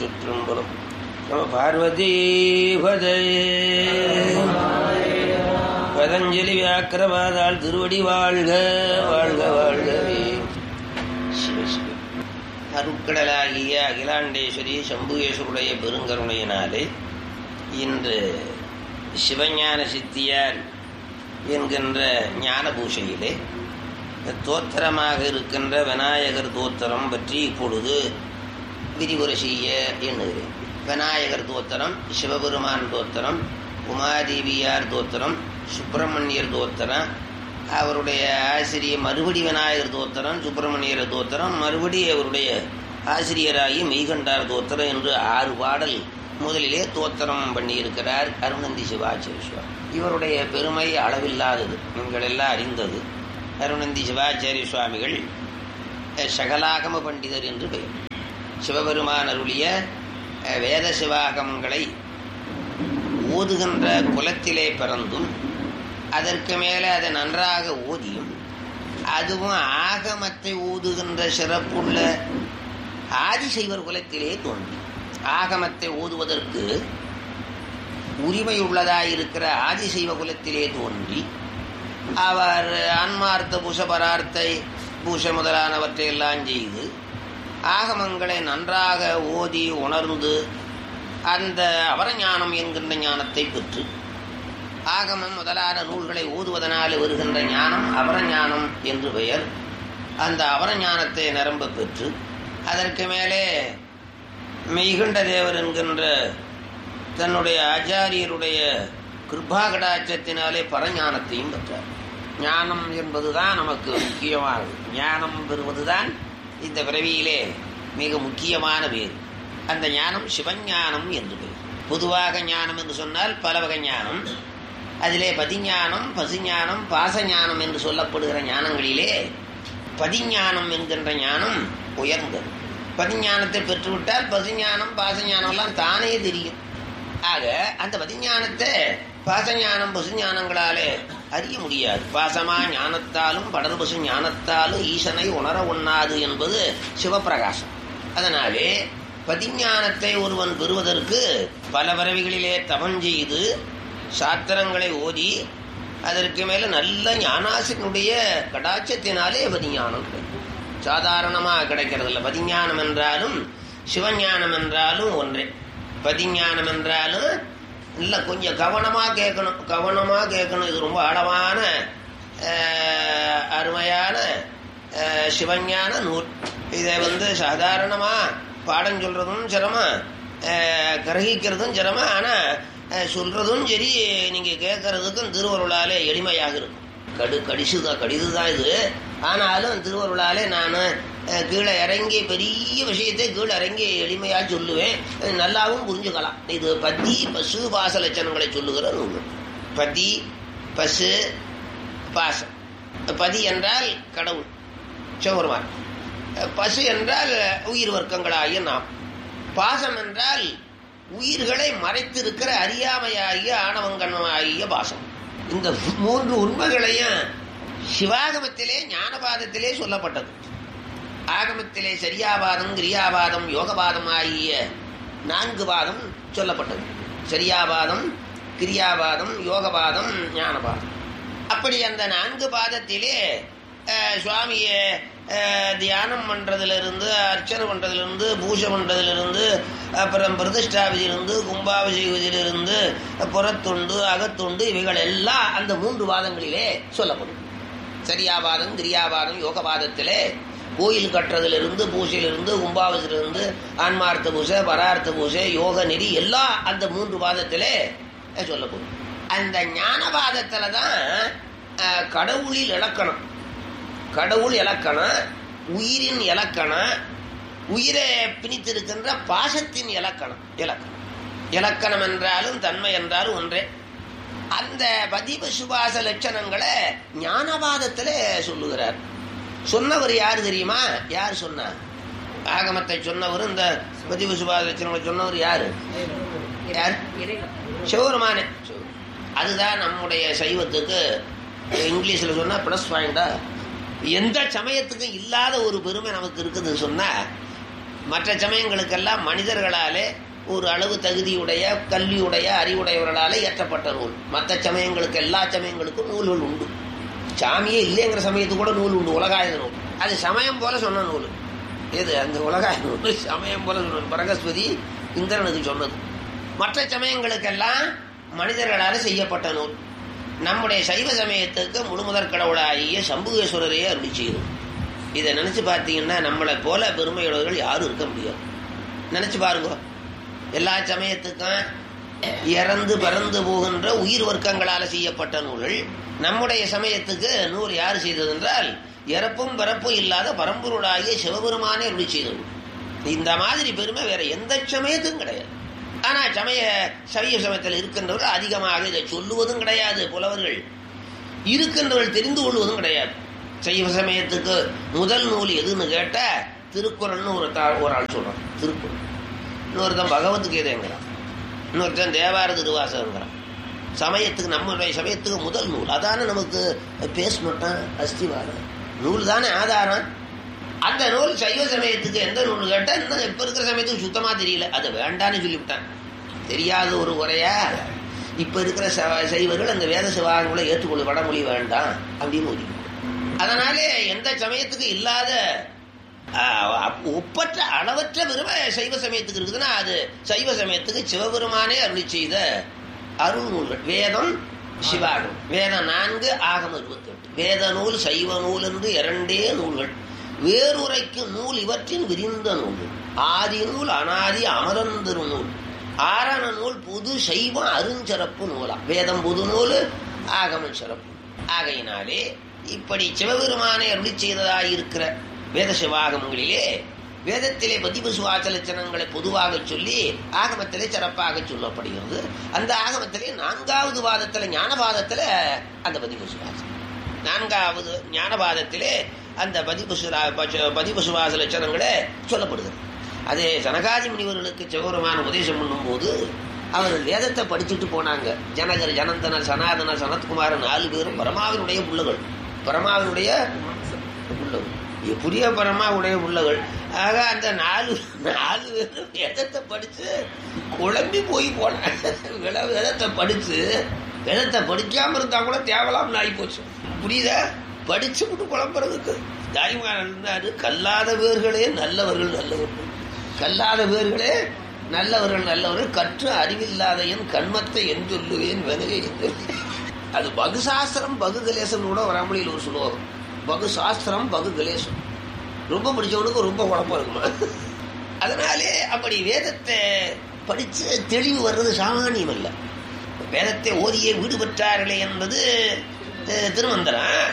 திருச்சிற்றம்பலம் நம பார்வதி பதஞ்சலி வியாக்கிரபாதாள் திருவடி வாழ்க வாழ்க வாழ்கவே சிவ சிவ அருட்கடலாகிய அகிலாண்டேஸ்வரி சம்புகேஸ்வருடைய பெருங்கருணையினாலே இன்று சிவஞான சித்தியார் என்கின்ற ஞான பூஷையிலே தோத்திரமாக இருக்கின்ற விநாயகர் தோத்திரம் பற்றி இப்பொழுது விரிவுரை செய்ய எண்ணுகிறேன் விநாயகர் தோத்திரம் சிவபெருமான் தோத்திரம் உமாதேவியார் தோத்திரம் சுப்பிரமணியர் தோத்திரம் அவருடைய ஆசிரியர் மறுபடி விநாயகர் தோத்திரம் சுப்பிரமணியர் தோத்திரம் மறுபடி அவருடைய ஆசிரியராகி மெய்கண்டார் தோத்திரம் என்று ஆறு பாடல் முதலிலே தோத்திரம் பண்ணியிருக்கிறார் அருணந்தி சிவாச்சாரிய இவருடைய பெருமை அளவில்லாதது நீங்கள் எல்லாம் அறிந்தது அருணந்தி சிவாச்சாரிய சுவாமிகள் சகலாகம பண்டிதர் என்று பெயர் சிவபெருமான் அருளிய வேத சிவாகமங்களை ஓதுகின்ற குலத்திலே பிறந்தும் அதற்கு மேலே அதை நன்றாக ஓதியும் அதுவும் ஆகமத்தை ஊதுகின்ற சிறப்புள்ள ஆதிசைவர் குலத்திலே தோன்றி ஆகமத்தை ஓதுவதற்கு உரிமை உள்ளதாயிருக்கிற ஆதிசைவ குலத்திலே தோன்றி அவர் ஆன்மார்த்த பூஷ பரார்த்தை பூஷ முதலானவற்றை எல்லாம் செய்து ஆகமங்களை நன்றாக ஓதி உணர்ந்து அந்த அவரஞானம் என்கின்ற ஞானத்தை பெற்று ஆகமம் முதலான நூல்களை ஓதுவதனால் வருகின்ற ஞானம் அவரஞானம் என்று பெயர் அந்த அவரஞானத்தை நிரம்ப பெற்று அதற்கு மேலே மெய்கண்ட தேவர் என்கின்ற தன்னுடைய ஆச்சாரியருடைய கிருபாகடாட்சத்தினாலே பரஞானத்தையும் பெற்றார் ஞானம் என்பதுதான் நமக்கு முக்கியமானது ஞானம் பெறுவதுதான் இந்த பிறவியிலே மிக முக்கியமான பேர் அந்த ஞானம் சிவஞானம் என்று பெயர் பொதுவாக ஞானம் என்று சொன்னால் பல வகை ஞானம் அதிலே பதிஞானம் பசுஞானம் பாசஞானம் என்று சொல்லப்படுகிற ஞானங்களிலே பதிஞானம் என்கின்ற ஞானம் உயர்ந்தது பதிஞானத்தை பெற்றுவிட்டால் பசுஞானம் பாசஞானம்லாம் தானே தெரியும் ஆக அந்த பதிஞானத்தை பாசஞானம் பசுஞானங்களாலே அறிய முடியாது பாசமா ஞானத்தாலும் படல் பசு ஞானத்தாலும் ஈசனை உணர உண்ணாது என்பது சிவப்பிரகாசம் அதனாலே பதிஞானத்தை ஒருவன் பெறுவதற்கு பல பறவைகளிலே தவம் செய்து சாத்திரங்களை ஓதி அதற்கு மேல நல்ல ஞானாசினுடைய கடாட்சத்தினாலே பதிஞானம் சாதாரணமாக கிடைக்கிறது இல்லை பதிஞானம் என்றாலும் சிவஞானம் என்றாலும் ஒன்றே பதிஞானம் என்றாலும் இல்லை கொஞ்சம் கவனமாக கேட்கணும் கவனமாக கேட்கணும் இது ரொம்ப ஆழமான அருமையான சிவஞான நூல் இதை வந்து சாதாரணமாக பாடம் சொல்றதும் சிரமம் கிரகிக்கிறதும் சிரமம் ஆனால் சொல்றதும் சரி நீங்கள் கேட்கறதுக்கும் திருவருளாலே எளிமையாக இருக்கும் கடு கடிசுதான் கடிதுதான் இது ஆனாலும் திருவருளாலே நான் கீழே இறங்கி பெரிய விஷயத்தை கீழே இறங்கி எளிமையாக சொல்லுவேன் நல்லாவும் புரிஞ்சுக்கலாம் இது பத்தி பசு பாச லட்சணங்களை சொல்லுகிற நூல் பதி பசு பாசம் பதி என்றால் கடவுள் சிவபெருமான் பசு என்றால் உயிர் வர்க்கங்களாகிய நாம் பாசம் என்றால் உயிர்களை மறைத்திருக்கிற அறியாமையாகிய ஆணவங்கணமாகிய பாசம் இந்த மூன்று உண்மைகளையும் சிவாகமத்திலே ஞானபாதத்திலே சொல்லப்பட்டது ஆகமத்திலே சரியாபாதம் கிரியாபாதம் யோகபாதம் ஆகிய நான்கு பாதம் சொல்லப்பட்டது சரியாபாதம் கிரியாபாதம் யோகபாதம் ஞானபாதம் அப்படி அந்த நான்கு பாதத்திலே சுவாமியை தியானம் பண்ணுறதுலேருந்து அர்ச்சனை பண்ணுறதுலேருந்து பூஜை பண்ணுறதுலேருந்து அப்புறம் பிரதிஷ்டாவிதிலிருந்து கும்பாபிஷேகத்திலிருந்து புறத்துண்டு அகத்துண்டு இவைகள் எல்லாம் அந்த மூன்று வாதங்களிலே சொல்லப்படும் சரியாபாதம் கிரியாபாதம் யோகபாதத்திலே கோயில் கட்டுறதுலேருந்து பூசையிலிருந்து கும்பாபிஷிலிருந்து ஆன்மார்த்த பூசை பரார்த்த பூசை யோக நெறி எல்லாம் அந்த மூன்று பாதத்திலே சொல்லப்படும் அந்த ஞானபாதத்தில் தான் கடவுளில் இலக்கணம் கடவுள் இலக்கணம் உயிரின் இலக்கணம் உயிரை பிணித்திருக்கின்ற பாசத்தின் இலக்கணம் இலக்கணம் இலக்கணம் என்றாலும் தன்மை என்றாலும் ஒன்றே அந்த பதிப சுபாச லட்சணங்களை ஞானவாதத்தில் சொல்லுகிறார் சொன்னவர் யார் தெரியுமா யார் சொன்னார் ஆகமத்தை சொன்னவர் இந்த பதிவு சுபாச லட்சணங்களை சொன்னவர் யாரு யார் சிவபெருமானே அதுதான் நம்முடைய சைவத்துக்கு இங்கிலீஷில் சொன்னால் ப்ளஸ் பாயிண்டா எந்த சமயத்துக்கும் இல்லாத ஒரு பெருமை நமக்கு இருக்குதுன்னு சொன்னா மற்ற சமயங்களுக்கெல்லாம் மனிதர்களாலே ஒரு அளவு தகுதியுடைய கல்வியுடைய அறிவுடையவர்களாலே இயற்றப்பட்ட நூல் மற்ற சமயங்களுக்கு எல்லா சமயங்களுக்கும் நூல்கள் உண்டு சாமியே இல்லைங்கிற சமயத்துக்கு கூட நூல் உண்டு உலகாயுத நூல் அது சமயம் போல சொன்ன நூல் எது அந்த உலகாய நூல் சமயம் போல சொன்ன பரகஸ்பதி இந்திரனுக்கு சொன்னது மற்ற சமயங்களுக்கெல்லாம் மனிதர்களால் செய்யப்பட்ட நூல் நம்முடைய சைவ சமயத்துக்கு முழுமுதற் கடவுளாகிய சம்புகேஸ்வரரையே அருளி செய்யும் இதை நினைச்சு பார்த்தீங்கன்னா நம்மளை போல பெருமையுள்ளவர்கள் யாரும் இருக்க முடியாது நினைச்சு பாருங்க எல்லா சமயத்துக்கும் இறந்து பறந்து போகின்ற உயிர் வர்க்கங்களால் செய்யப்பட்ட நூல்கள் நம்முடைய சமயத்துக்கு நூல் யார் செய்தது என்றால் இறப்பும் பிறப்பும் இல்லாத பரம்பொருளாகிய சிவபெருமானே அருளி செய்தது இந்த மாதிரி பெருமை வேற எந்த சமயத்துக்கும் கிடையாது ஆனா சமய சமய சமயத்தில் இருக்கின்றவர்கள் அதிகமாக இதை சொல்லுவதும் கிடையாது புலவர்கள் இருக்கின்றவர்கள் தெரிந்து கொள்வதும் கிடையாது சைவ சமயத்துக்கு முதல் நூல் எதுன்னு கேட்ட திருக்குறள்னு ஒரு தா- ஒரு ஆள் சொல்றான் திருக்குறள் இன்னொருத்தன் பகவத்கீதைங்கிறான் இன்னொருத்தன் தேவார திருவாசகங்கிறான் சமயத்துக்கு நம்மளுடைய சமயத்துக்கு முதல் நூல் அதானே நமக்கு பேஸ்மெண்ட்டான் அஸ்திவாரம் நூல் தானே ஆதாரம் அந்த நூல் சைவ சமயத்துக்கு எந்த நூல் கேட்டால் இன்னும் இப்ப இருக்கிற சமயத்துக்கு சுத்தமா தெரியல அது வேண்டான்னு சொல்லிவிட்டான் தெரியாத ஒரு குறையா இப்ப இருக்கிற ச- சைவர்கள் அந்த வேத சிவாகங்களை ஏற்றுக்கொள்ள வடமொழி வேண்டாம் அப்படின்னு ஒதுக்கி அதனாலே எந்த சமயத்துக்கு இல்லாத ஆஹ், அப்- ஒப்பற்ற அளவற்ற பெருமை சைவ சமயத்துக்கு இருக்குதுன்னா அது சைவ சமயத்துக்கு சிவபெருமானே அருளி செய்த அருள் நூல்கள் வேதம் சிவாகம் வேதம் நான்கு ஆகம் இருபத்தெட்டு வேத நூல் சைவ நூல் என்று இரண்டே நூல்கள் வேறுரைக்கு நூல் இவற்றின் விரிந்த நூல் ஆதி நூல் அனாதி அமரந்திரு நூல் ஆரண நூல் புது சைவம் அருஞ்சிறப்பு நூலா வேதம் புது நூல் ஆகமம் சிறப்பு ஆகையினாலே இப்படி சிவபெருமானை அருளி செய்ததாய் இருக்கிற வேத சிவாகமங்களிலே வேதத்திலே பதிவு சுவாசலட்சணங்களை பொதுவாக சொல்லி ஆகமத்திலே சிறப்பாக சொல்லப்படுகிறது அந்த ஆகமத்திலே நான்காவது வாதத்துல ஞானபாதத்துல அந்த பதிவு சுவாசம் நான்காவது ஞானபாதத்திலே அந்த பதிவு சுரா- பச்ச- பதிவு சுவாச லட்சணங்களே சொல்லப்படுகிறது அதே சனகாதி முனிவர்களுக்கு சிவபெருமான உபதேசம் பண்ணும்போது அவர்கள் வேதத்தை படிச்சுட்டு போனாங்க ஜனகர் ஜனந்தனர் சனாதனர் சனத்குமார் நாலு பேரும் பரமாவினுடைய புள்ளகள் பரமாவினுடைய புள்ளகள் புரிய பரமாவுடைய புள்ளகள் ஆக அந்த நாலு நாலு பேரும் வேதத்தை படிச்சு குழம்பி போய் போனாங்க விள- வேதத்தை படிச்சு வேதத்தை படிக்காம இருந்தா கூட தேவலாம்னு ஆகி போச்சு புரியுதா படிச்சு விட்டு குழம்புறதுக்கு தாய்மார் இருந்தாரு கல்லாத பேர்களே நல்லவர்கள் நல்லவர்கள் கல்லாத பேர்களே நல்லவர்கள் நல்லவர்கள் கற்று அறிவில்லாத என் கண்மத்தை என் சொல்லுவேன் வினையை என் சொல்லுவேன். அது பகுசாஸ்திரம் பகு கலேசம் கூட வராமலில் ஒரு சுலோகம் பகு சாஸ்திரம் பகு கலேசம் ரொம்ப படிச்சவனுக்கு ரொம்ப குழப்பம் இருக்குமா அதனாலே அப்படி வேதத்தை படிச்சு தெளிவு வர்றது சாமானியம் அல்ல வேதத்தை ஓதியே வீடு பெற்றார்களே என்பது அஹ், திருமந்திரம்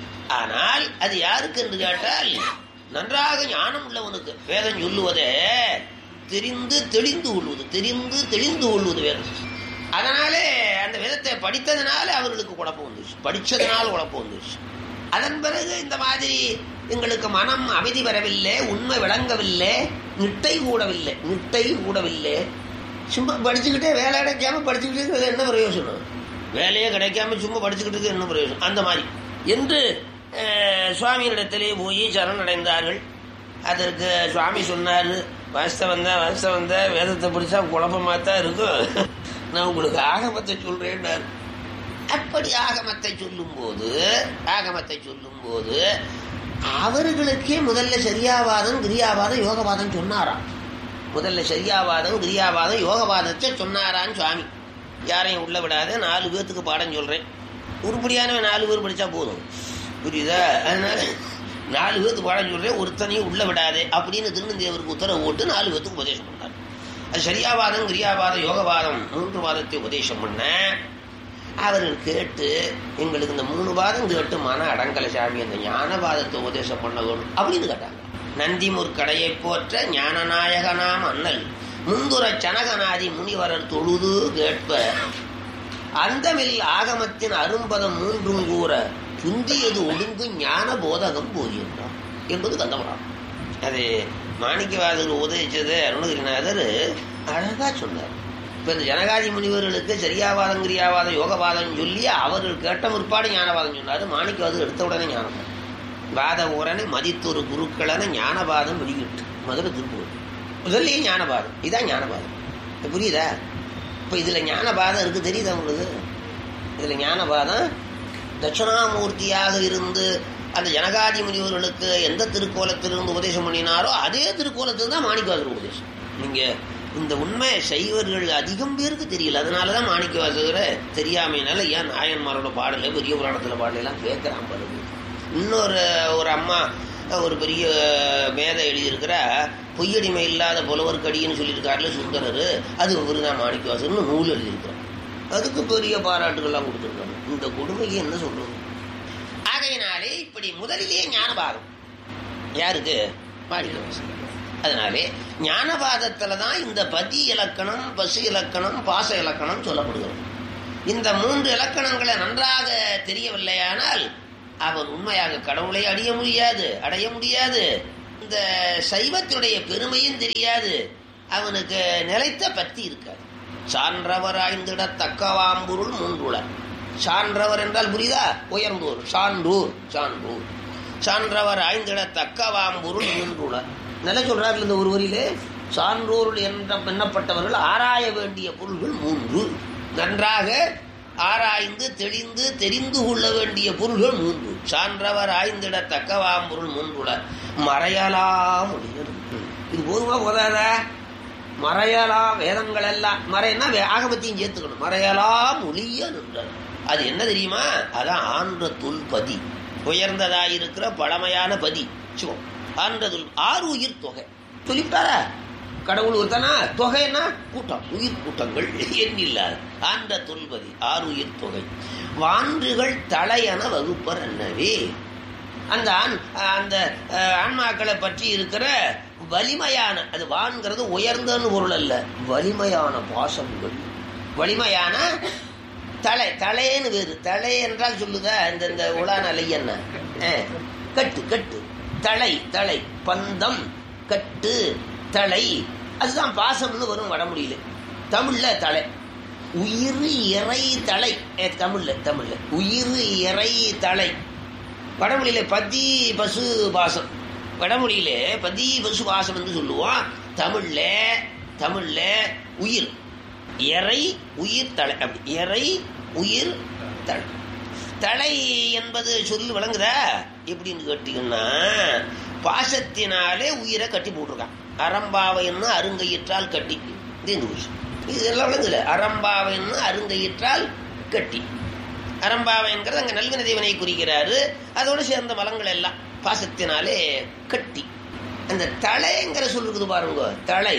ஆனால் அது யாருக்கு என்று கேட்டால் நன்றாக ஞானம் உள்ளவனுக்கு வேதம் சொல்லுவதே தெரிந்து தெளிந்து கொள்வது தெரிந்து தெளிந்து கொள்வது வேதம் அதனாலே அந்த வேதத்தை படித்ததுனால அவர்களுக்கு குழப்பம் வந்துச்சு படிச்சதுனால குழப்பம் வந்துச்சு அதன் பிறகு இந்த மாதிரி எங்களுக்கு மனம் அமைதி வரவில்லை உண்மை விளங்கவில்லை நிட்டை கூடவில்லை நிட்டை கூடவில்லை சும்மா படிச்சுக்கிட்டே வேலை கிடைக்காம படிச்சுக்கிட்டே இருக்கிறது என்ன பிரயோஜனம் வேலையே கிடைக்காம சும்மா படிச்சுக்கிட்டு இருக்கிறது என்ன பிரயோஜனம் அந்த மாதிரி என்று அஹ், சுவாமியிடத்திலே போய் சரணடைந்தார்கள் அதற்கு சுவாமி சொன்னார் வாஸ்தவம் தான் வாஸ்தவம் தான் வேதத்தை படிச்சா குழப்பமா தான் இருக்கும் நான் உங்களுக்கு ஆகமத்தை சொல்றேன்னாரு அப்படி ஆகமத்தை சொல்லும்போது ஆகமத்தை சொல்லும்போது அவர்களுக்கே முதல்ல சரியாவாதம் கிரியாவாதம் யோகவாதம் சொன்னாராம் முதல்ல சரியாவாதம் கிரியாவாதம் யோகவாதத்தை சொன்னாரான்னு சுவாமி யாரையும் உள்ள விடாத நாலு பேர்த்துக்கு பாடம் சொல்றேன் உருப்படியானவன் நாலு பேர் படிச்சா போதும் புரியுதா அதனால நாலு பேர்த்துக்கு பாடம் சொல்றேன் ஒருத்தனையும் உள்ள விடாதே அப்படின்னு திருநந்தேவருக்கு உத்தரவு போட்டு நாலு பேர்த்துக்கு உபதேசம் பண்ணார் அது சரியாவாதம் கிரியாவாதம் யோகவாதம் மூன்று வாதத்தை உபதேசம் பண்ண அவர்கள் கேட்டு எங்களுக்கு இந்த மூணு பாதம் கேட்டு மன அடங்கல சாமி அந்த ஞானபாதத்தை உபதேசம் பண்ண வேணும் அப்படின்னு கேட்டாங்க நந்தி முற்கடையை போற்ற ஞானநாயகனாம் அண்ணல் முந்துர சனகநாதி முனிவரர் தொழுது கேட்ப அந்தமில் ஆகமத்தின் அரும்பதம் மூன்றும் கூற புந்தியது ஒடுங்கு ஞான போதகம் போதியுண்டாம் என்பது கந்தபுரம் அது மாணிக்கவாதர் உதவிச்சது அருணகிரிநாதர் அழகா சொன்னார் இப்ப இந்த ஜனகாதி முனிவர்களுக்கு சரியாவாதம் கிரியாவாதம் யோகவாதம் சொல்லி அவர்கள் கேட்ட முற்பாடு ஞானவாதம் சொன்னார் மாணிக்கவாதர் எடுத்த உடனே ஞானம் வாத உடனே மதித்தொரு குருக்களன ஞானவாதம் வெளியிட்டு மதுரை திருப்பூர் முதல்லயே ஞானபாதம் இதான் ஞானபாதம் இப்ப புரியுதா இப்ப இதுல ஞானபாதம் இருக்கு தெரியுதா உங்களுக்கு இதுல ஞானபாதம் தட்சிணாமூர்த்தியாக இருந்து அந்த ஜனகாதி முனிவர்களுக்கு எந்த திருக்கோலத்திலிருந்து உபதேசம் பண்ணினாரோ அதே திருக்கோலத்தில் தான் மாணிக்கவாசகர் உபதேசம் நீங்க இந்த உண்மை சைவர்கள் அதிகம் பேருக்கு தெரியல அதனாலதான் மாணிக்கவாசகரை தெரியாமையினால ஏன் நாயன்மாரோட பாடல பெரிய புராணத்துல பாடலாம் கேட்கிறான் பாருங்க இன்னொரு ஒரு அம்மா ஒரு பெரிய மேதை எழுதியிருக்கிற பொய்யடிமை இல்லாத புலவர் கடின்னு சொல்லியிருக்காருல சுந்தரர் அது இவர் தான் மாணிக்கவாசகர்னு நூல் எழுதியிருக்கிறார் அதுக்கு பெரிய பாராட்டுகள்லாம் கொடுத்துருக்காங்க இந்த கொடுமைக்கு என்ன சொல்றது ஆகையினாலே இப்படி முதலிலேயே ஞானபாதம் யாருக்கு மாணிக்கவாசகர் அதனாலே ஞானபாதத்துல தான் இந்த பதி இலக்கணம் பசு இலக்கணம் பாச இலக்கணம் சொல்லப்படுகிறது இந்த மூன்று இலக்கணங்களை நன்றாக தெரியவில்லையானால் அவன் உண்மையாக கடவுளை அடைய முடியாது அடைய முடியாது இந்த சைவத்தினுடைய பெருமையும் தெரியாது அவனுக்கு நிலைத்த பத்தி இருக்காது சான்றவர் ஆய்ந்திட தக்கவாம்பொருள் மூன்றுள சான்றவர் என்றால் புரியுதா உயர்ந்தோர் சான்றோர் சான்றோர் சான்றவர் ஆய்ந்திட தக்கவாம்பொருள் மூன்றுள நல்ல சொல்றாரு இந்த ஒரு வரியிலே சான்றோர் என்ற எண்ணப்பட்டவர்கள் ஆராய வேண்டிய பொருள்கள் மூன்று நன்றாக ஆராய்ந்து தெளிந்து தெரிந்து கொள்ள வேண்டிய பொருள்கள் மூன்று சான்றவர் ஆய்ந்திட தக்கவாம் பொருள் மூன்றுல மறையலாம் முடியும் இது போதுமா போதாதா மறையலாம் வேதங்கள் எல்லாம் மறையன்னா ஆகமத்தையும் சேர்த்துக்கணும் மறையலாம் ஒளிய நின்றார் அது என்ன தெரியுமா அதான் ஆன்ற துல்பதி உயர்ந்ததாயிருக்கிற பழமையான பதி சிவம் ஆன்றதுல் ஆறு உயிர் தொகை சொல்லிவிட்டாரா கடவுள் ஒருத்தனா தொகைன்னா கூட்டம் உயிர் கூட்டங்கள் எண்ணில்லாத ஆண்ட தொல்பதி ஆறு உயிர் தொகை வான்றுகள் தலையன வகுப்பர் என்னவே அந்த ஆண் அந்த ஆன்மாக்களை பற்றி இருக்கிற வலிமையான அது வான்கிறது உயர்ந்தன்னு பொருள் அல்ல வலிமையான பாசங்கள் வலிமையான தலை தலைன்னு வேறு தலை என்றால் சொல்லுதா இந்த இந்த உலான அலை என்ன கட்டு கட்டு தலை தலை பந்தம் கட்டு தலை அதுதான் பாசம்னு வரும் வடமொழியில தமிழ்ல தலை உயிர் இறை தலை தமிழ்ல தமிழ்ல உயிர் இறை தலை வடமொழியில பதி பசு பாசம் வடமொழியில பதி பசு பாசம் என்று சொல்லுவோம் தமிழ்ல தமிழ்ல உயிர் இறை உயிர் தலை அப்படி இறை உயிர் தலை தலை என்பது சொல்லி விளங்குதா எப்படின்னு கேட்டீங்கன்னா பாசத்தினாலே உயிரை கட்டி போட்டிருக்கான் அறம்பாவைன்னு அருங்கையிற்றால் கட்டி இது இந்த விஷயம் இதெல்லாம் விளங்குல அறம்பாவைன்னு அருங்கையிற்றால் கட்டி அறம்பாவைங்கிறது அங்கே நல்வின தேவனை குறிக்கிறாரு அதோடு சேர்ந்த வளங்கள் எல்லாம் பாசத்தினாலே கட்டி அந்த தலைங்கிற சொல்லுக்குது பாருங்க தலை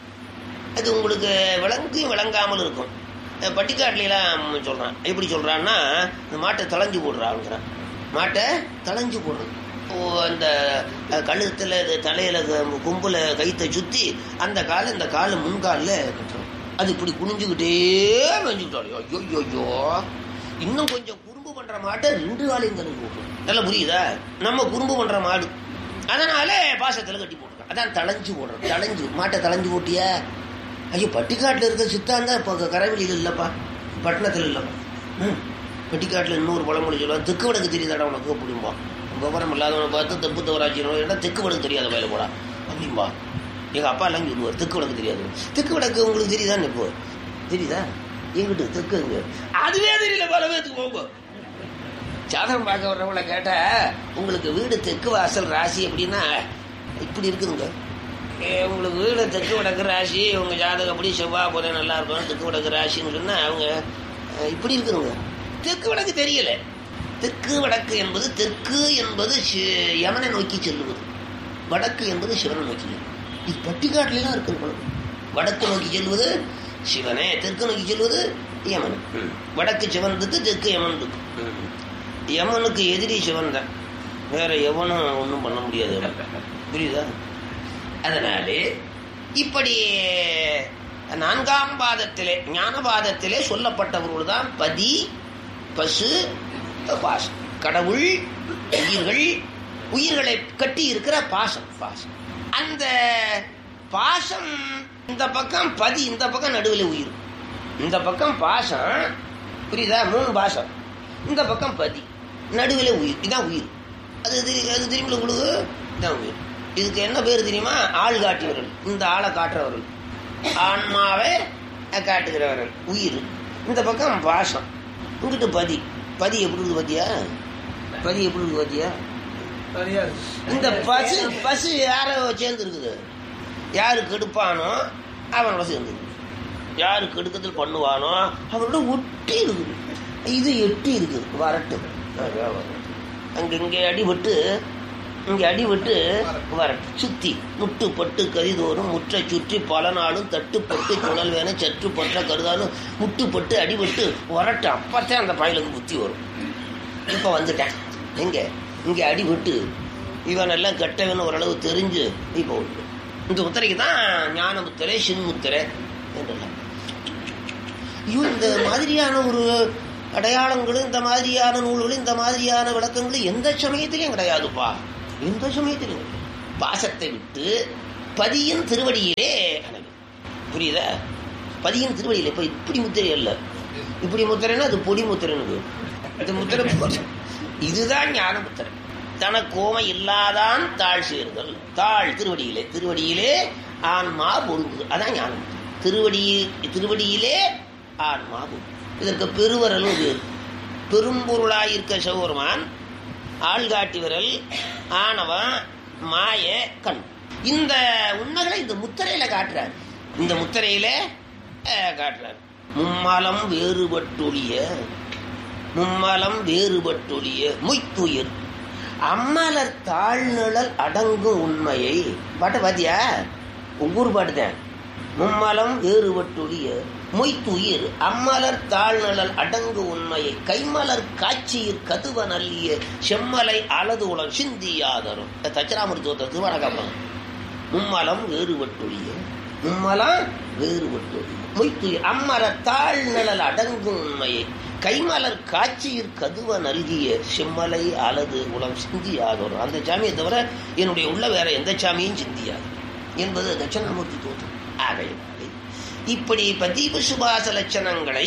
அது உங்களுக்கு விளங்கும் விளங்காமல் இருக்கும் பட்டிக்காட்டுலாம் சொல்கிறான் எப்படி சொல்கிறான்னா இந்த மாட்டை தளைஞ்சு போடுறாங்கிறான் மாட்டை தளைஞ்சு போடுறது அந்த கழுத்தில் தலையில் கும்பில் கைத்தை சுற்றி அந்த காலை இந்த காலை முன்காலில் கட்டுறோம் அது இப்படி குனிஞ்சுக்கிட்டே மெஞ்சுக்கிட்டாலே ஐயோ ஐயோ இன்னும் கொஞ்சம் குறும்பு பண்ணுற மாட்டை ரெண்டு காலையும் தடுப்பு போட்டுரும் நல்லா புரியுதா நம்ம குறும்பு பண்ணுற மாடு அதனால பாசத்தில் கட்டி போட்டுருக்கோம் அதான் தளைஞ்சு போடுறோம் தளைஞ்சு மாட்டை தளைஞ்சு போட்டியா ஐயோ பட்டிக்காட்டில் இருக்க சித்தாந்தா இப்போ கரைவெளியில் இல்லைப்பா பட்டணத்தில் இல்லைப்பா ம் பட்டிக்காட்டில் இன்னொரு பழமொழி சொல்லுவாங்க தெற்கு வடக்கு தெரியுதாடா உனக்கு அப்படிம்பா விவரம் இல்லாதவனை பார்த்து தெப்பு தவறாச்சினோம் ஏன்னா தெற்கு வடக்கு தெரியாத வயல போடா அப்படிம்பா எங்கள் அப்பா எல்லாம் சொல்லுவார் தெற்கு வடக்கு தெரியாது தெற்கு வடக்கு உங்களுக்கு தெரியுதான்னு இப்போ தெரியுதா எங்கிட்ட தெற்கு எங்க அதுவே தெரியல பல பேத்துக்கு போங்க ஜாதகம் பார்க்க வர்றவங்கள கேட்டா உங்களுக்கு வீடு தெற்கு வாசல் ராசி அப்படின்னா இப்படி இருக்குதுங்க உங்களுக்கு வீடு தெற்கு வடக்கு ராசி உங்க ஜாதகம் அப்படி செவ்வாய் புதன் நல்லா இருக்கும் தெற்கு வடக்கு ராசின்னு சொன்னா அவங்க இப்படி இருக்குதுங்க தெற்கு வடக்கு தெரியல தெற்கு வடக்கு என்பது தெற்கு என்பது யமனை நோக்கி செல்லுவது வடக்கு என்பது சிவனை நோக்கி இது பட்டிக்காட்டிலாம் இருக்கு குழந்தை வடக்கு நோக்கி செல்வது சிவனே தெற்கு நோக்கி செல்வது யமன் வடக்கு சிவன் இருக்கு தெற்கு யமன் இருக்கு யமனுக்கு எதிரி சிவன் தான் வேற எவனும் ஒன்றும் பண்ண முடியாது புரியுதா அதனாலே இப்படி நான்காம் பாதத்திலே ஞான பாதத்திலே சொல்லப்பட்டவர்கள் தான் பதி பசு பாசம் கடவுள் உயிர்கள் உயிர்களை கட்டி இருக்கிற பாசம் பாசம் அந்த பாசம் இந்த பக்கம் பதி இந்த பக்கம் நடுவில் உயிர் இந்த பக்கம் பாசம் புரியுதா மூணு பாசம் இந்த பக்கம் பதி நடுவில் உயிர் இதான் உயிர் அது அது திரும்பி உங்களுக்கு இதான் உயிர் இதுக்கு என்ன பேர் தெரியுமா ஆள் காட்டியவர்கள் இந்த ஆளை காட்டுறவர்கள் ஆன்மாவை காட்டுகிறவர்கள் உயிர் இந்த பக்கம் பாசம் இங்கிட்டு பதி பதி எப்படி இருக்குது பாத்தியா பதி எப்படி இருக்குது பாத்தியா தனியா இருக்கு. இந்த பசு பசு யார சேர்ந்து இருக்குது யாரு கெடுப்பானோ அவனோட சேர்ந்து இருக்குது. யாரு கெடுக்கத்தில் பண்ணுவானோ அவனோட ஒட்டி இருக்குது இது எட்டி இருக்குது வரட்டும் அதான் வரட்டும். அங்க இங்கே அடிபட்டு இங்கே அடிபட்டு வரட்டும் சுத்தி முட்டு பட்டு கரிதோறும் முற்றை சுற்றி பல நாளும் தட்டுப்பட்டு குழல் வேண சற்று பற்ற கருதாலும் முட்டுப்பட்டு அடிபட்டு வரட்டும் அப்பத்தான் அந்த பயலுக்கு புத்தி வரும் இப்போ வந்துட்டேன் எங்க இங்கே அடிபட்டு இவன் எல்லாம் கெட்டவன் ஓரளவு தெரிஞ்சு இப்போ உண்டு இந்த முத்திரைக்கு தான் ஞான முத்திரை சின்முத்திரை என்றெல்லாம் ஐயோ இந்த மாதிரியான ஒரு அடையாளங்களும் இந்த மாதிரியான நூல்களும் இந்த மாதிரியான விளக்கங்களும் எந்த சமயத்திலையும் கிடையாதுப்பா எந்த சமயத்திலும் கிடையாது. பாசத்தை விட்டு பதியின் திருவடியிலே அணங்கு. புரியுதா பதியின் திருவடியில இப்ப இப்படி முத்திரை அல்ல இப்படி முத்திரைன்னா அது பொடி முத்திரைன்னு இந்த முத்திரை போட்டு- இதுதான் ஞான முத்திரை தனக்கோமை இல்லாதான் தாழ் சேர்தல் தாழ் திருவடியிலே திருவடியிலே ஆன்மா பொருள் அதான் ஞான முத்திரை திருவடி திருவடியிலே ஆன்மா பொருள் இதற்கு பெருவரலும் பேர் பெரும்பொருளாயிருக்க சிவபெருமான் ஆள்காட்டி விரல் ஆணவன் மாய கண் இந்த உண்மைகளை இந்த முத்திரையில காட்டுறார் இந்த முத்திரையில அஹ், காட்டுறார் மும்மலம் வேறுபட்டொழிய மும்மலம் வேறுபட்டொழிய மொய்த்துயிர் அம்மலர் தாழ்நிழல் அடங்கும் உண்மையை பாட்டை பாத்தியா உங்க ஊர் பாட்டு தான் மும்மலம் வேறுபட்டொழிய மொய்த்துயிர் அம்மலர் தாழ்நிழல் அடங்கு உண்மையை கைமலர் காட்சியிற் கதுவ நல்லிய செம்மலை அலது உளம் சிந்தியாதரும் தச்சராமருத்துவத்தை திருவரகாப்பம் மும்மலம் வேறுபட்டொழிய மும்மலம் வேறுபட்டொழிய மொய்த்துயிர் அம்மர தாழ்நிழல் அடங்கும் உண்மையை கைமலர் காட்சியிற் கதுவ நல்கிய செம்மலை அலது உளம் சிந்தியாதோர் அந்த சாமியை தவிர என்னுடைய உள்ள வேற எந்த சாமியும் சிந்தியாது என்பது தட்சணாமூர்த்தி தோற்றம் ஆகையினாலே இப்படி பதீப சுபாச லட்சணங்களை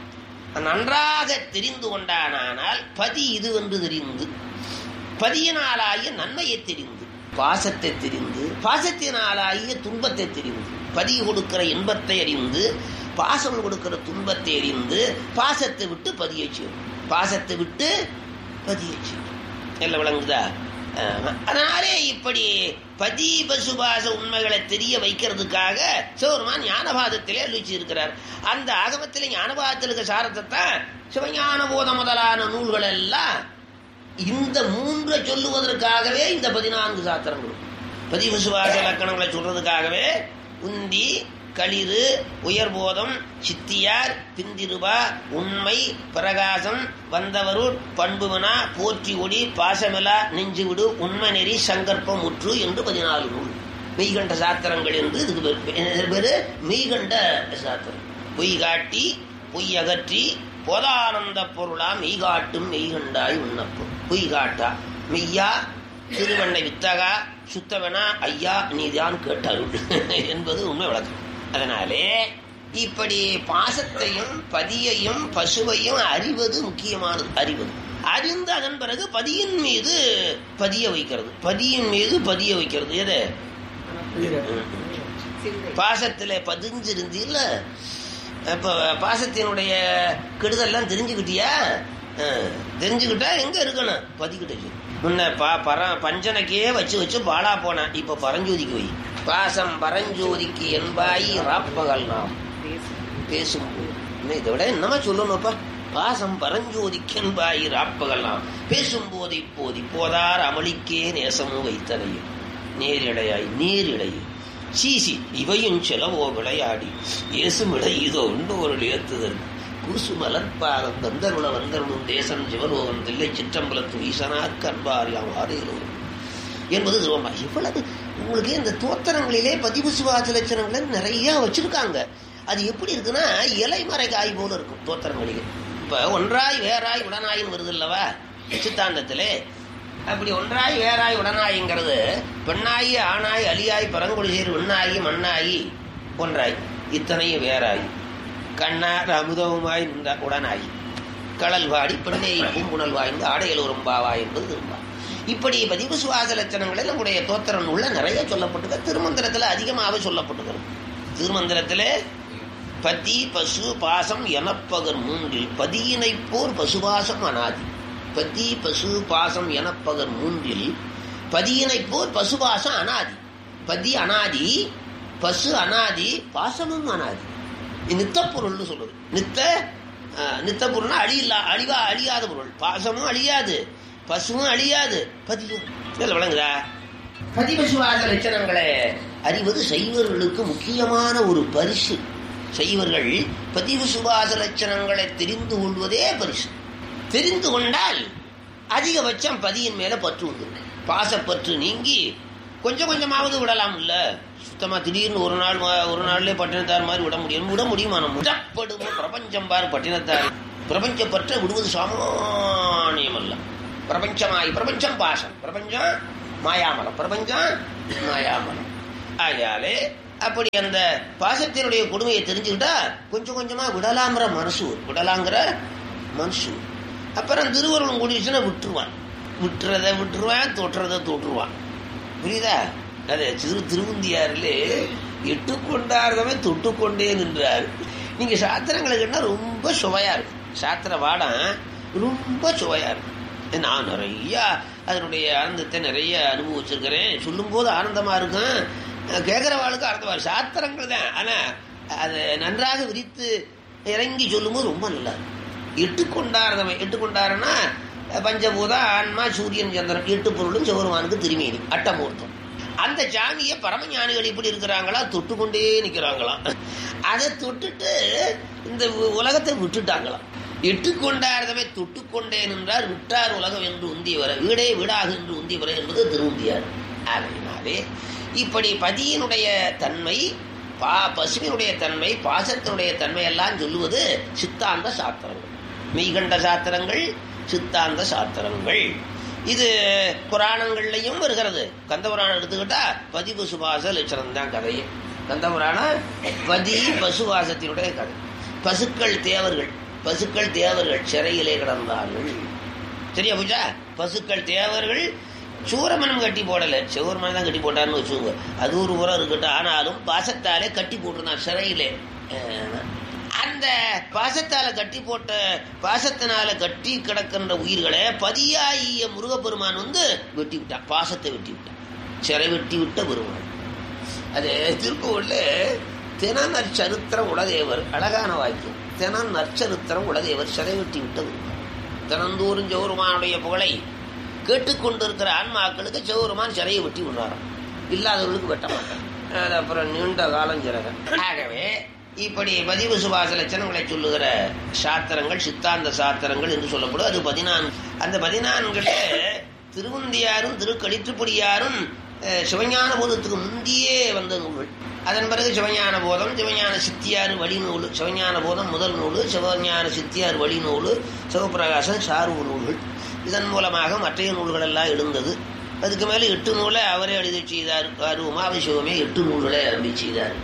நன்றாக தெரிந்து கொண்டானால் பதி இது என்று தெரிந்து பதியினாலாகிய நன்மையை தெரிந்து பாசத்தை தெரிந்து பாசத்தினாலாகிய துன்பத்தை தெரிந்து பதி கொடுக்கிற இன்பத்தை அறிந்து பாசம் கொடுக்கிற துன்பத்தை அறிந்து பாசத்தை விட்டு பதியை செய்யும் பாசத்தை விட்டு பதியை செய்யும் எல்லாம் விளங்குதா ஆமா. அதனாலே இப்படி பதி பசுபாச உண்மைகளை தெரிய வைக்கிறதுக்காக சிவருமான் ஞானபாதத்திலே அழிச்சு இருக்கிறார் அந்த ஆகமத்திலே ஞானபாதத்தில் இருக்க சாரத்தை தான் சிவஞான போத முதலான நூல்கள் எல்லாம் இந்த மூன்றை சொல்லுவதற்காகவே இந்த பதினான்கு சாத்திரங்களும் பதிவு சுவாச லக்கணங்களை சொல்றதுக்காகவே உந்தி களிறு உயர்போதம் சித்தியார் பிந்திருபா உண்மை பிரகாசம் வந்தவருள் பண்புவனா போற்றி ஒடி பாசமிலா நெஞ்சுவிடு உண்மை நெறி சங்கற்பம் முற்று என்று பதினாலு நூல் மெய்கண்ட சாத்திரங்கள் என்று இதுக்கு பேரு. இது பேரு மெய்கண்ட சாத்திரம் பொய் காட்டி பொய் அகற்றி போதானந்த பொருளா மெய் காட்டும் மெய்கண்டாய் உண்ணப்பம் பொய் காட்டா மெய்யா திருவண்ணை வித்தகா சுத்தவனா ஐயா நீதான் கேட்டருள் என்பது உண்மை விளக்கம் அதனாலே இப்படி பாசத்தையும் பதியையும் பசுவையும் அறிவது முக்கியமானது அறிவது அறிந்து அதன் பிறகு பதியின் மீது பதிய வைக்கிறது பதியின் மீது பதிய வைக்கிறது எது பாசத்துல பதிஞ்சிருந்தீல்ல இப்ப பாசத்தினுடைய கெடுதல்லாம் தெரிஞ்சுக்கிட்டியா அஹ், தெரிஞ்சுக்கிட்டா எங்க இருக்கணும் பதிக்கிட்டு முன்ன பா பர பஞ்சனைக்கே வச்சு வச்சு பாலா போனேன் இப்ப பரஞ்சோதிக்கு வை பாசம் பரஞ்சோதிக்கு என்பாயி ராப்பகல் நாம் பேசும்போது இன்னும் இதை விட என்னமா சொல்லணும்ப்பா பாசம் பரஞ்சோதிக்கென்பாயி ராப்பகலாம் பேசும்போது இப்போது இப்போதார் அமளிக்கே நேசமும் வைத்தனையும் நேரிடையாய் நேரிடையே சீசி இவையும் செலவோ விளையாடி ஏசுமிட இதோ உண்டு ஒரு ஏத்துதல் கூசு மலர்பாதம் கந்தருள வந்தருளும் தேசம் சிவலோகம் தில்லை சிற்றம்பலத்து ஈசனாக்கு அன்பாரியாம் ஆரையிலோரும் என்பது திருவம்பா இவ்வளவு உங்களுக்கு இந்த தோத்திரங்களிலே பதிவு சுவாச லட்சணங்களை நிறைய வச்சிருக்காங்க அது எப்படி இருக்குன்னா இலைமறை காய் போல இருக்கும் தோத்திரங்களிலே இப்ப ஒன்றாய் வேறாய் உடனாயின்னு வருது அல்லவா சித்தாந்தத்திலே அப்படி ஒன்றாய் வேறாய் உடனாய்ங்கிறது பெண்ணாயி ஆணாய் அலியாய் பரங்குடிசேர் விண்ணாயி மண்ணாயி ஒன்றாய் இத்தனையும் வேறாய் கண்ணார் அமுதவுமாய் நின்ற உடனாய் கடல் வாடி பெண்ணை பூங்குணல் வாய்ந்து ஆடையில் உரும்பாவா என்பது திரும்பா இப்படி பதிவு சுவாச லட்சணங்களில் நம்முடைய தோத்திர நூல்ல நிறைய சொல்லப்பட்டிருக்கு திருமந்திரத்தில் அதிகமாக சொல்லப்பட்டிருக்கிறது திருமந்திரத்தில் பதி பசு பாசம் எனப்பகர் மூன்றில் பதியினை போர் பசுபாசம் அனாதி பதி பசு பாசம் எனப்பகர் மூன்றில் பதியினை போர் பசுபாசம் அனாதி பதி அனாதி பசு அனாதி பாசமும் அனாதி இது நித்த பொருள்னு சொல்றது நித்த ஆஹ், நித்த பொருள்னா அழியில்லா அழிவா அழியாத பொருள் பாசமும் அழியாது பசுவும் அழியாது பதியும் இதில் விளங்குதா பதிபசுவாத லட்சணங்களை அறிவது சைவர்களுக்கு முக்கியமான ஒரு பரிசு சைவர்கள் பதிவு சுபாச லட்சணங்களை தெரிந்து கொள்வதே பரிசு தெரிந்து கொண்டால் அதிகபட்சம் பதியின் மேல பற்று உண்டு பாசப்பற்று நீங்கி கொஞ்சம் கொஞ்சமாவது விடலாம் இல்ல சுத்தமா திடீர்னு ஒரு நாள் மா- ஒரு நாள்லயே பட்டினத்தார் மாதிரி விட முடியும் விட முடியுமா நம்ம விடப்படுமோ பிரபஞ்சம் பார் பட்டினத்தார் பிரபஞ்சப்பற்ற விடுவது சாமானியம் அல்ல பிரபஞ்சமாய் பிரபஞ்சம் பாசம் பிரபஞ்சம் மாயாமலம் பிரபஞ்சம் மாயாமலம் ஆகையாலே அப்படி அந்த பாசத்தினுடைய கொடுமையை தெரிஞ்சுக்கிட்டா கொஞ்சம் கொஞ்சமா விடலாங்கிற மனசு வரும். விடலாங்கிற மனசு வரும். அப்புறம் திருவருளும் கூடிச்சுன்னா விட்டுருவான் விட்டுறத விட்டுருவான் தொட்டுறத தொட்டுருவான் புரியுதா அது திரு திருவுந்தியாரிலே எட்டு கொண்டார்தமே தொட்டு கொண்டே நின்றார் நீங்க சாத்திரங்களை கேட்டா ரொம்ப சுவையா இருக்கும் சாத்திர வாடம் ரொம்ப சுவையா இருக்கும் நான் நிறைய அதனுடைய ஆனந்தத்தை நிறைய அனுபவிச்சிருக்கிறேன் சொல்லும்போது ஆனந்தமா இருக்கும் கேட்குறவாளுக்கு ஆனந்தமா இருக்கும். சாத்திரங்கள் தான் ஆனா அது நன்றாக விரித்து இறங்கி சொல்லும்போது ரொம்ப நல்லா இருக்கும் எட்டு கொண்டாடுறவன் எட்டு கொண்டாடுனா பஞ்சபூதா ஆன்மா சூரியன் சந்திரன் எட்டு பொருளும் சிவருமானுக்கு திருமேனி அட்டமூர்த்தம் அந்த சாமியை பரமஞானிகள் இப்படி இருக்கிறாங்களா தொட்டு கொண்டே நிக்கிறாங்களாம் அதை தொட்டுட்டு இந்த உ- உலகத்தை விட்டுட்டாங்களாம் எட்டு கொண்டாடுறவை தொட்டு கொண்டேன் என்றார் விட்டார் உலகம் என்று உந்தி வர வீடே வீடாக என்று உந்தி வர என்பது திருவுந்தியார் ஆகையினாலே இப்படி பதியினுடைய தன்மை பா பசுவினுடைய தன்மை பாசத்தினுடைய தன்மை எல்லாம் சொல்லுவது சித்தாந்த சாத்திரங்கள் மெய்கண்ட சாத்திரங்கள் சித்தாந்த சாத்திரங்கள் இது புராணங்கள்லையும் வருகிறது கந்த புராணம் எடுத்துக்கிட்டா பதிவு சுபாச லட்சணம் தான் கதையே கந்த புராணம் பதி பசுவாசத்தினுடைய கதை பசுக்கள் தேவர்கள் பசுக்கள் தேவர்கள் சிறையிலே கிடந்தார்கள் சரியா பூஜா பசுக்கள் தேவர்கள் சூரமனம் கட்டி போடல சிவருமன் தான் கட்டி போட்டான்னு வச்சுக்கோங்க அது ஒரு உரம் இருக்கட்டும் ஆனாலும் பாசத்தாலே கட்டி போட்டிருந்தான் சிறையிலே அஹ், அந்த பாசத்தால கட்டி போட்ட பாசத்தினால கட்டி கிடக்கின்ற உயிர்களை பதியாயிய முருகப்பெருமான் வந்து வெட்டி விட்டான் பாசத்தை வெட்டி விட்டான் சிறை வெட்டி விட்ட பெருமான் அது திருப்பூர்ல தின நற்சரித்திரம் உலதேவர் அழகான வாக்கியம் தின நற்சரித்திரம் உலதேவர் சிறை வெட்டி விட்ட பெருமான் தினந்தோறும் ஜெவருமானுடைய புகழை கேட்டுக்கொண்டிருக்கிற ஆன்மாக்களுக்கு சிவருமான் சிறையை வெட்டி விடுறாராம் இல்லாதவர்களுக்கு வெட்ட மாட்டான் அது அப்புறம் நீண்ட காலம் சிறக ஆகவே இப்படி பதிவு சுபாச லட்சணங்களை சொல்லுகிற சாத்திரங்கள் சித்தாந்த சாத்திரங்கள் என்று சொல்லப்படும் அது பதினான்கு அந்த பதினான்குல திருவந்தியாரும் திருக்களிற்றுப்படியாரும் அஹ், சிவஞான போதத்துக்கு முந்தியே வந்த நூல்கள் அதன் பிறகு சிவஞான போதம் சிவஞான சித்தியார் வழி நூல் சிவஞான போதம் முதல் நூல் சிவஞான சித்தியார் வழி நூல் சிவபிரகாசம் சார்பு நூல்கள் இதன் மூலமாக மற்றைய நூல்கள் எல்லாம் எழுந்தது அதுக்கு மேலே எட்டு நூலை அவரே எழுதி செய்தார் அவர் உமாபிஷேகமே எட்டு நூல்களை எழுதி செய்தார்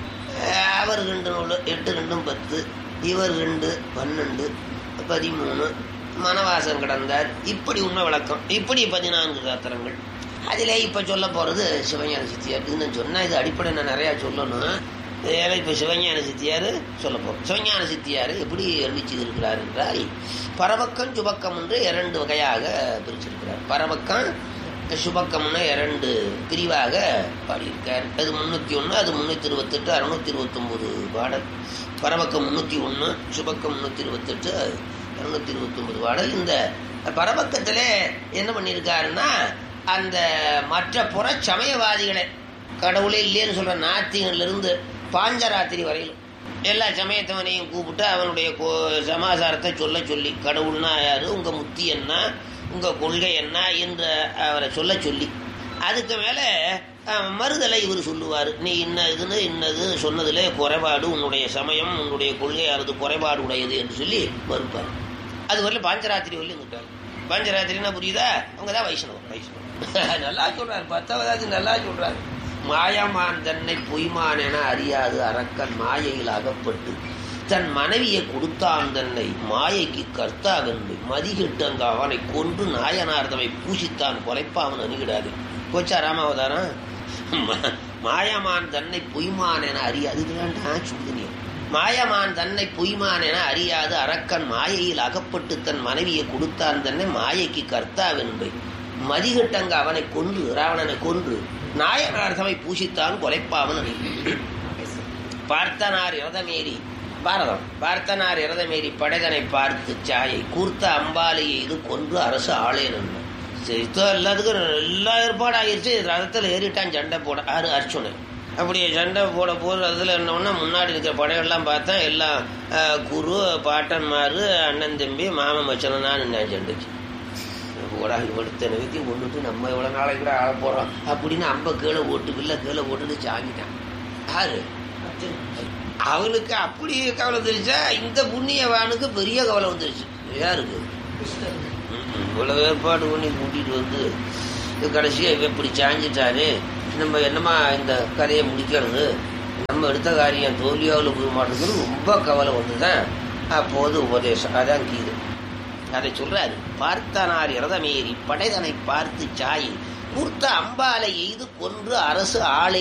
அஹ் அவர் ரெண்டு நூல் எட்டு ரெண்டும் பத்து இவர் ரெண்டு பன்னெண்டு பதிமூணு மனவாசம் கடந்தார் இப்படி உண்மை விளக்கம் இப்படி பதினான்கு சாத்திரங்கள் அதிலே இப்போ சொல்ல போகிறது சிவஞான சித்தியார் இது நான் சொன்னால் இது அடிப்படை நான் நிறையா சொல்லணும் ஏன்னா இப்போ சிவஞான சித்தியார் சொல்ல போகிறோம் சிவஞான சித்தியார் எப்படி அறிவிச்சிருக்கிறார் என்றால் பரவக்கம் சுபக்கம் என்று இரண்டு வகையாக பிரிச்சிருக்கிறார் பரவக்கம் சுபக்கம்னு இரண்டு பிரிவாக பாடியிருக்கார் அது முன்னூற்றி ஒன்று அது முந்நூற்றி இருபத்தெட்டு அறுநூத்தி இருபத்தொம்போது பாடல் பரவக்கம் முந்நூற்றி ஒன்று சுபக்கம் முந்நூற்றி இருபத்தெட்டு அறுநூத்தி இருபத்தொம்போது பாடல் இந்த பரவக்கத்தில் என்ன பண்ணியிருக்காருன்னா அந்த மற்ற புற சமயவாதிகளை கடவுளே இல்லைன்னு சொல்ற நாத்திகன்லேருந்து பாஞ்சராத்திரி வரையிலும் எல்லா சமயத்தவனையும் கூப்பிட்டு அவனுடைய கோ- சமாசாரத்தை சொல்ல சொல்லி கடவுள்னா யாரு உங்க முத்தி என்ன உங்க கொள்கை என்ன என்று அவரை சொல்ல சொல்லி அதுக்கு மேலே மறுதலை இவர் சொல்லுவார் நீ இன்ன இதுன்னு இன்னது சொன்னதிலே குறைபாடு உன்னுடைய சமயம் உன்னுடைய கொள்கையானது குறைபாடு உடையது என்று சொல்லி மறுப்பார் அது வரல பாஞ்சராத்திரி வரல இருந்துட்டார் பாஞ்சராத்திரினா புரியுதா அவங்க தான் வைஷ்ணவம் வைஷ்ணவம் நல்லா சொல்றாரு பத்தாவது நல்லா சொல்றாரு மாயமான் தன்னை பொய்மான் என அறியாது அரக்கன் மாயையில் அகப்பட்டு தன் மனைவியை கொடுத்தான் தன்னை மாயைக்கு கர்த்தாவென்று மதிகெட்டங்க அவனை கொன்று நாயனார்தமை பூசித்தான் கொலைப்பாவன் அணுகிடாது போச்சா ராமாவதாரம் ம- மாயமான் தன்னை பொய்மான் என அறியாது இதுதான்டா சுடுதனியம் மாயமான் தன்னை பொய்மான் என அறியாது அரக்கன் மாயையில் அகப்பட்டு தன் மனைவியை கொடுத்தான் தன்னை மாயைக்கு கர்த்தாவென்பை மதிகட்டங்க அவனை கொன்று ராவணனை கொன்று நாயனார்தமை பூசித்தான் கொலைப்பாவன் அணுகி பார்த்தனார் இரதமேறி பாரதம் பார்த்தனார் இரதமேறி படைதனை பார்த்து சாயை கூர்த்த அம்பாலையை இது கொன்று அரசு ஆளே நின்று சரி இப்போ எல்லாத்துக்கும் எல்லா ஏற்பாடு ஆகிருச்சு ரதத்தில் ஏறிட்டான் சண்டை போட ஆறு அர்ச்சுனன் அப்படி சண்டை போட போது அதில் என்னன்னா முன்னாடி இருக்கிற படைகள்லாம் பார்த்தா எல்லாம் அஹ், குரு பாட்டன்மார் அண்ணன் தம்பி மாமன் மச்சனன் தான் நின்னான் சண்டைக்கு போடா இவடுத்த நிறுத்தி கொண்டுட்டு நம்ம இவ்வளோ நாளைக்கு கூட ஆள போகிறோம் அப்படின்னு அம்ப கீழே ஓட்டு வில்ல கீழே ஓட்டுட்டு சாங்கிட்டான் யாரு அவனுக்கு அப்படி கவலை வந்துருச்சா இந்த புண்ணியவானுக்கு பெரிய கவலை வந்துருச்சு யாருக்கு ம், இவ்வளவு ஏற்பாடு பண்ணி கூட்டிட்டு வந்து கடைசியாக இவன் இப்படி சாஞ்சிட்டாரு நம்ம என்னமா இந்த கதையை முடிக்கிறது நம்ம எடுத்த காரியம் தோல்வியாவில் போக மாட்டேங்குது ரொம்ப கவலை வந்துதான் அப்போது உபதேசம் அதான் கீது அதை சொல்றாரு பார்த்தனார் இரதமேறி படைதனை பார்த்து சாய் கூர்த்த அம்பாலை எய்து கொன்று அரசு ஆளை